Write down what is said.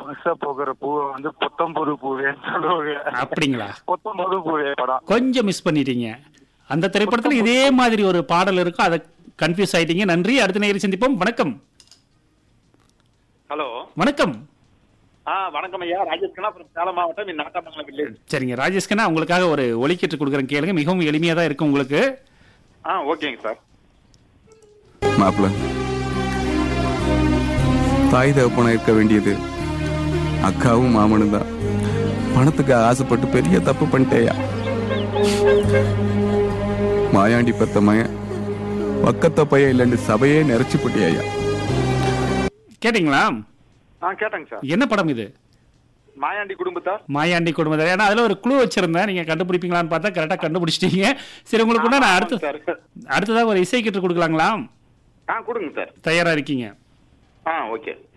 புதுசா போகிற பூவை வந்து புத்தம் புது பூவேன்னு சொல்லுவாங்க அப்படிங்களா புத்தம் புது பூவே படம் கொஞ்சம் மிஸ் பண்ணிட்டீங்க அந்த திரைப்படத்துல இதே மாதிரி ஒரு பாடல் இருக்கும் அதை கன்ஃபியூஸ் ஆயிட்டீங்க நன்றி அடுத்த நேரம் சந்திப்போம் வணக்கம் ஹலோ வணக்கம் ஆ வணக்கம் ஐயா ராஜேஷ் கண்ணா from சேலம் மாவட்டம் இந்த நாட்டாமங்கலம் வில்லேஜ் சரிங்க ராஜேஷ்கண்ணா உங்களுக்காக ஒரு ஒலிக்கீட்டு கொடுக்குறேன் கேளுங்க மிகவும் எளிமையா தான் இருக்கும் உங்களுக்கு ஆ ஓகேங்க சார் மாப்பிள தாய் தகப்பனா இருக்க வேண்டியது அக்காவும் மாமனும் தான் பணத்துக்கு ஆசைப்பட்டு பெரிய தப்பு பண்ணிட்டேயா மாயாண்டி பெத்த மயன் பக்கத்த பையன் இல்லைன்னு சபையே நிறைச்சு போட்டியா கேட்டிங்களா ஆ கேட்டேங்க சார் என்ன படம் இது மாயாண்டி குடும்பத்தார் மாயாண்டி குடும்பத்தார் ஏன்னா அதுல ஒரு குழு வச்சிருந்தேன் நீங்க கண்டுபிடிப்பீங்களான்னு பார்த்தா கரெக்டா கண்டுபிடிச்சிட்டீங்க சரி உங்களுக்கு கூட நான் அடுத்து சார் அடுத்ததாக ஒரு இசை கீட்டு கொடுக்கலாங்களா ஆ கொடுங்க சார் தயாரா இருக்கீங்க ஆ ஓகே